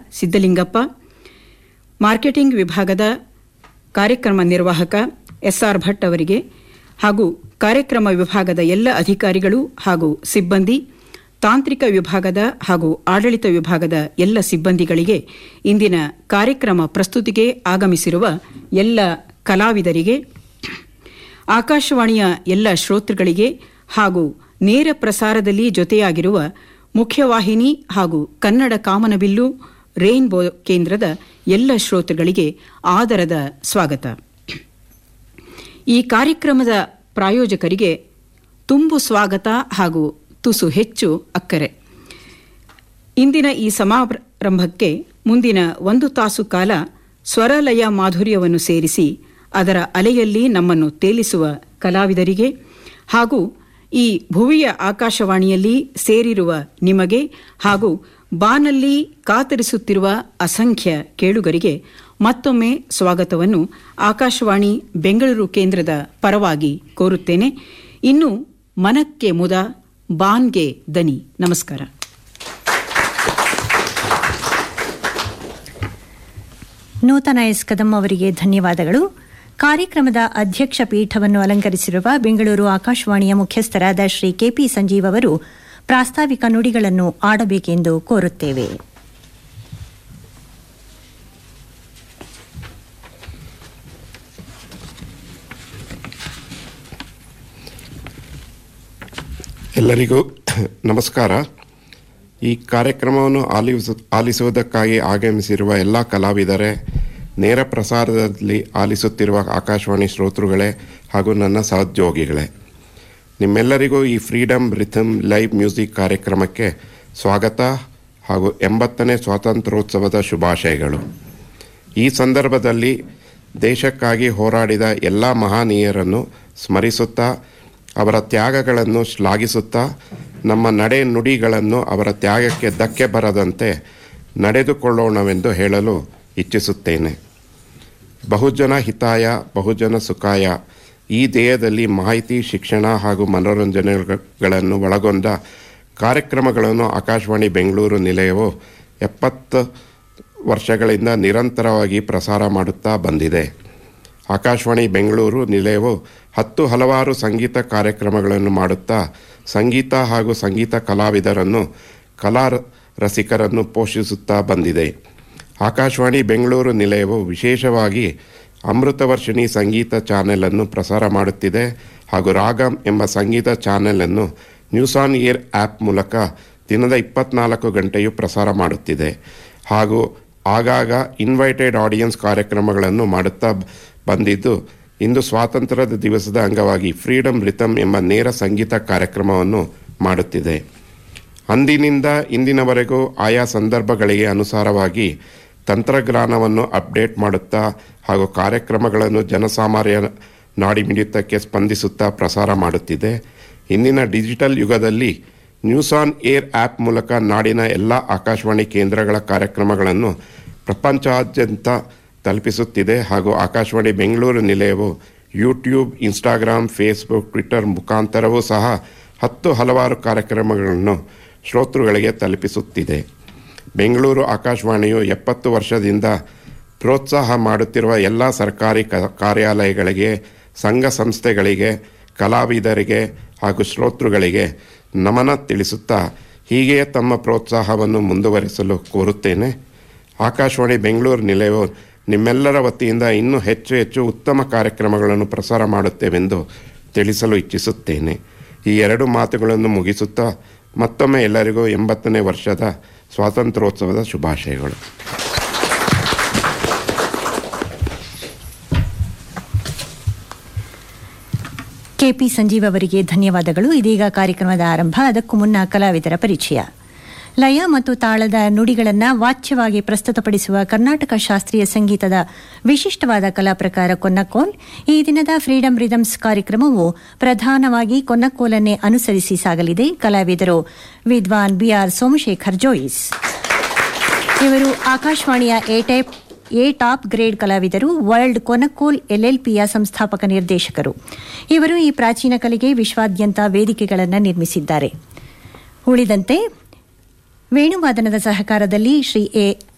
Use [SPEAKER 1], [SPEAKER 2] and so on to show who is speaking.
[SPEAKER 1] Siddalingappa marketing ವಿಭಾಗದ ಕಾರ್ಯಕ್ರಮ ನಿರ್ವಾಹಕ ಎಸ್ಆರ್ ಭಟ್ ಅವರಿಗೆ ಹಾಗೂ ಕಾರ್ಯಕ್ರಮ ವಿಭಾಗದ ಎಲ್ಲ ಅಧಿಕಾರಿಗಳು ಹಾಗೂ ಸಿಬ್ಬಂದಿ ತಾಂತ್ರಿಕ ವಿಭಾಗದ ಹಾಗೂ ಆಡಳಿತ ವಿಭಾಗದ ಎಲ್ಲ ಸಿಬ್ಬಂದಿಗಳಿಗೆ ಇಂದಿನ ಕಾರ್ಯಕ್ರಮ ಪ್ರಸ್ತುತಿಗೆ ಆಗಮಿಸಿರುವ ಎಲ್ಲ ಕಲಾವಿದರಿಗೆ ಆಕಾಶವಾಣಿಯ ಎಲ್ಲ ಶ್ರೋತೃಗಳಿಗೆ ಹಾಗೂ ನೇರ ಪ್ರಸಾರದಲ್ಲಿ ಜೊತೆಯಾಗಿರುವ ಮುಖ್ಯವಾಹಿನಿ ಹಾಗೂ ಕನ್ನಡ ಕಾಮನಬಿಲ್ಲು ರೇನ್ಬೋ ಕೇಂದ್ರದ ಎಲ್ಲ ಶ್ರೋತೃಗಳಿಗೆ ಆದರದ ಸ್ವಾಗತ ಈ ಕಾರ್ಯಕ್ರಮದ ಪ್ರಾಯೋಜಕರಿಗೆ ತುಂಬು ಸ್ವಾಗತ ಹಾಗೂ ತುಸು ಹೆಚ್ಚು ಅಕ್ಕರೆ ಇಂದಿನ ಈ ಸಮಾರಂಭಕ್ಕೆ ಮುಂದಿನ ಒಂದು ತಾಸು ಕಾಲ ಸ್ವರಲಯ ಮಾಧುರ್ಯವನ್ನು ಸೇರಿಸಿ ಅದರ ಅಲೆಯಲ್ಲಿ ನಮ್ಮನ್ನು ತೇಲಿಸುವ ಕಲಾವಿದರಿಗೆ ಹಾಗೂ ಈ ಭುವಿಯ ಆಕಾಶವಾಣಿಯಲ್ಲಿ ಸೇರಿರುವ ನಿಮಗೆ ಹಾಗೂ ಬಾನಲ್ಲಿ ಕಾತರಿಸುತ್ತಿರುವ ಅಸಂಖ್ಯ ಕೇಳುಗರಿಗೆ ಮತ್ತೊಮ್ಮೆ ಸ್ವಾಗತವನ್ನು ಆಕಾಶವಾಣಿ ಬೆಂಗಳೂರು ಕೇಂದ್ರದ ಪರವಾಗಿ ಕೋರುತ್ತೇನೆ ಇನ್ನು ಮನಕ್ಕೆ ಮುದ ಬಾನ್ಗೆ ದನಿ ನಮಸ್ಕಾರ
[SPEAKER 2] ನೂತನ ಎಸ್ ಕದಂ ಅವರಿಗೆ ಧನ್ಯವಾದಗಳು ಕಾರ್ಯಕ್ರಮದ ಅಧ್ಯಕ್ಷ ಪೀಠವನ್ನು ಅಲಂಕರಿಸಿರುವ ಬೆಂಗಳೂರು ಆಕಾಶವಾಣಿಯ ಮುಖ್ಯಸ್ಥರಾದ ಶ್ರೀ ಕೆಪಿ ಸಂಜೀವ್ ಅವರು ಪ್ರಾಸ್ತಾವಿಕ ನುಡಿಗಳನ್ನು ಆಡಬೇಕೆಂದು ಕೋರುತ್ತೇವೆ
[SPEAKER 3] ಎಲ್ಲರಿಗೂ ನಮಸ್ಕಾರ ಈ ಕಾರ್ಯಕ್ರಮವನ್ನು ಆಲಿಸು ಆಲಿಸುವುದಕ್ಕಾಗಿ ಆಗಮಿಸಿರುವ ಎಲ್ಲ ಕಲಾವಿದರೇ ನೇರ ಪ್ರಸಾರದಲ್ಲಿ ಆಲಿಸುತ್ತಿರುವ ಆಕಾಶವಾಣಿ ಶ್ರೋತೃಗಳೇ ಹಾಗೂ ನನ್ನ ಸಹೋದ್ಯೋಗಿಗಳೇ ನಿಮ್ಮೆಲ್ಲರಿಗೂ ಈ ಫ್ರೀಡಮ್ ರಿಥಮ್ ಲೈವ್ ಮ್ಯೂಸಿಕ್ ಕಾರ್ಯಕ್ರಮಕ್ಕೆ ಸ್ವಾಗತ ಹಾಗೂ ಎಂಬತ್ತನೇ ಸ್ವಾತಂತ್ರ್ಯೋತ್ಸವದ ಶುಭಾಶಯಗಳು ಈ ಸಂದರ್ಭದಲ್ಲಿ ದೇಶಕ್ಕಾಗಿ ಹೋರಾಡಿದ ಎಲ್ಲ ಮಹನೀಯರನ್ನು ಸ್ಮರಿಸುತ್ತಾ ಅವರ ತ್ಯಾಗಗಳನ್ನು ಶ್ಲಾಘಿಸುತ್ತಾ ನಮ್ಮ ನಡೆ ನುಡಿಗಳನ್ನು ಅವರ ತ್ಯಾಗಕ್ಕೆ ಧಕ್ಕೆ ಬರದಂತೆ ನಡೆದುಕೊಳ್ಳೋಣವೆಂದು ಹೇಳಲು ಇಚ್ಛಿಸುತ್ತೇನೆ ಬಹುಜನ ಹಿತಾಯ ಬಹುಜನ ಸುಖಾಯ ಈ ಧ್ಯೇಯದಲ್ಲಿ ಮಾಹಿತಿ ಶಿಕ್ಷಣ ಹಾಗೂ ಮನೋರಂಜನೆಗಳನ್ನು ಒಳಗೊಂಡ ಕಾರ್ಯಕ್ರಮಗಳನ್ನು ಆಕಾಶವಾಣಿ ಬೆಂಗಳೂರು ನಿಲಯವು ಎಪ್ಪತ್ತು ವರ್ಷಗಳಿಂದ ನಿರಂತರವಾಗಿ ಪ್ರಸಾರ ಮಾಡುತ್ತಾ ಬಂದಿದೆ ಆಕಾಶವಾಣಿ ಬೆಂಗಳೂರು ನಿಲಯವು ಹತ್ತು ಹಲವಾರು ಸಂಗೀತ ಕಾರ್ಯಕ್ರಮಗಳನ್ನು ಮಾಡುತ್ತಾ ಸಂಗೀತ ಹಾಗೂ ಸಂಗೀತ ಕಲಾವಿದರನ್ನು ಕಲಾ ರಸಿಕರನ್ನು ಪೋಷಿಸುತ್ತಾ ಬಂದಿದೆ ಆಕಾಶವಾಣಿ ಬೆಂಗಳೂರು ನಿಲಯವು ವಿಶೇಷವಾಗಿ ಅಮೃತವರ್ಷಿಣಿ ಸಂಗೀತ ಚಾನೆಲನ್ನು ಪ್ರಸಾರ ಮಾಡುತ್ತಿದೆ ಹಾಗೂ ರಾಗಂ ಎಂಬ ಸಂಗೀತ ಚಾನೆಲನ್ನು ನ್ಯೂಸ್ ಆನ್ ಏರ್ ಆ್ಯಪ್ ಮೂಲಕ ದಿನದ ಇಪ್ಪತ್ನಾಲ್ಕು ಗಂಟೆಯೂ ಪ್ರಸಾರ ಮಾಡುತ್ತಿದೆ ಹಾಗೂ ಆಗಾಗ ಇನ್ವೈಟೆಡ್ ಆಡಿಯನ್ಸ್ ಕಾರ್ಯಕ್ರಮಗಳನ್ನು ಮಾಡುತ್ತಾ ಬಂದಿದ್ದು ಇಂದು ಸ್ವಾತಂತ್ರ್ಯದ ದಿವಸದ ಅಂಗವಾಗಿ ಫ್ರೀಡಮ್ ರಿಥಮ್ ಎಂಬ ನೇರ ಸಂಗೀತ ಕಾರ್ಯಕ್ರಮವನ್ನು ಮಾಡುತ್ತಿದೆ ಅಂದಿನಿಂದ ಇಂದಿನವರೆಗೂ ಆಯಾ ಸಂದರ್ಭಗಳಿಗೆ ಅನುಸಾರವಾಗಿ ತಂತ್ರಜ್ಞಾನವನ್ನು ಅಪ್ಡೇಟ್ ಮಾಡುತ್ತಾ ಹಾಗೂ ಕಾರ್ಯಕ್ರಮಗಳನ್ನು ಜನಸಾಮಾನ್ಯ ನಾಡಿಮಿಡಿತಕ್ಕೆ ಸ್ಪಂದಿಸುತ್ತಾ ಪ್ರಸಾರ ಮಾಡುತ್ತಿದೆ ಇಂದಿನ ಡಿಜಿಟಲ್ ಯುಗದಲ್ಲಿ ನ್ಯೂಸ್ ಆನ್ ಏರ್ ಆ್ಯಪ್ ಮೂಲಕ ನಾಡಿನ ಎಲ್ಲ ಆಕಾಶವಾಣಿ ಕೇಂದ್ರಗಳ ಕಾರ್ಯಕ್ರಮಗಳನ್ನು ಪ್ರಪಂಚಾದ್ಯಂತ ತಲುಪಿಸುತ್ತಿದೆ ಹಾಗೂ ಆಕಾಶವಾಣಿ ಬೆಂಗಳೂರು ನಿಲಯವು ಯೂಟ್ಯೂಬ್ ಇನ್ಸ್ಟಾಗ್ರಾಮ್ ಫೇಸ್ಬುಕ್ ಟ್ವಿಟರ್ ಮುಖಾಂತರವೂ ಸಹ ಹತ್ತು ಹಲವಾರು ಕಾರ್ಯಕ್ರಮಗಳನ್ನು ಶ್ರೋತೃಗಳಿಗೆ ತಲುಪಿಸುತ್ತಿದೆ ಬೆಂಗಳೂರು ಆಕಾಶವಾಣಿಯು ಎಪ್ಪತ್ತು ವರ್ಷದಿಂದ ಪ್ರೋತ್ಸಾಹ ಮಾಡುತ್ತಿರುವ ಎಲ್ಲ ಸರ್ಕಾರಿ ಕ ಕಾರ್ಯಾಲಯಗಳಿಗೆ ಸಂಘ ಸಂಸ್ಥೆಗಳಿಗೆ ಕಲಾವಿದರಿಗೆ ಹಾಗೂ ಶ್ರೋತೃಗಳಿಗೆ ನಮನ ತಿಳಿಸುತ್ತಾ ಹೀಗೆಯೇ ತಮ್ಮ ಪ್ರೋತ್ಸಾಹವನ್ನು ಮುಂದುವರಿಸಲು ಕೋರುತ್ತೇನೆ ಆಕಾಶವಾಣಿ ಬೆಂಗಳೂರು ನಿಲಯವು ನಿಮ್ಮೆಲ್ಲರ ವತಿಯಿಂದ ಇನ್ನೂ ಹೆಚ್ಚು ಹೆಚ್ಚು ಉತ್ತಮ ಕಾರ್ಯಕ್ರಮಗಳನ್ನು ಪ್ರಸಾರ ಮಾಡುತ್ತೇವೆಂದು ತಿಳಿಸಲು ಇಚ್ಛಿಸುತ್ತೇನೆ ಈ ಎರಡು ಮಾತುಗಳನ್ನು ಮುಗಿಸುತ್ತಾ ಮತ್ತೊಮ್ಮೆ ಎಲ್ಲರಿಗೂ ಎಂಬತ್ತನೇ ವರ್ಷದ ಸ್ವಾತಂತ್ರ್ಯೋತ್ಸವದ ಶುಭಾಶಯಗಳು
[SPEAKER 2] ಕೆಪಿ ಸಂಜೀವ್ ಅವರಿಗೆ ಧನ್ಯವಾದಗಳು ಇದೀಗ ಕಾರ್ಯಕ್ರಮದ ಆರಂಭ ಅದಕ್ಕೂ ಮುನ್ನ ಕಲಾವಿದರ ಪರಿಚಯ ಲಯ ಮತ್ತು ತಾಳದ ನುಡಿಗಳನ್ನು ವಾಚ್ಯವಾಗಿ ಪ್ರಸ್ತುತಪಡಿಸುವ ಕರ್ನಾಟಕ ಶಾಸ್ತ್ರೀಯ ಸಂಗೀತದ ವಿಶಿಷ್ಟವಾದ ಕಲಾ ಪ್ರಕಾರ ಕೊನ್ನಕೋಲ್ ಈ ದಿನದ ಫ್ರೀಡಂ ರಿದಮ್ಸ್ ಕಾರ್ಯಕ್ರಮವು ಪ್ರಧಾನವಾಗಿ ಕೊನ್ನಕೋಲನ್ನೇ ಅನುಸರಿಸಿ ಸಾಗಲಿದೆ ಕಲಾವಿದರು ವಿದ್ವಾನ್ ಬಿಆರ್ ಸೋಮಶೇಖರ್ ಜೋಯಿಸ್ ಇವರು ಆಕಾಶವಾಣಿಯ A type A top grade ಕಲಾವಿದರು ವರ್ಲ್ಡ್ ಕೊನಕೋಲ್ ಎಲ್ಎಲ್ಪಿಯ ಸಂಸ್ಥಾಪಕ ನಿರ್ದೇಶಕರು ಇವರು ಈ ಪ್ರಾಚೀನ ಕಲೆಗೆ ವಿಶ್ವಾದ್ಯಂತ ವೇದಿಕೆಗಳನ್ನು ನಿರ್ಮಿಸಿದ್ದಾರೆ ಉಳಿದಂತೆ ವೇಣುವಾದನದ ಸಹಕಾರದಲ್ಲಿ ಶ್ರೀ ಎ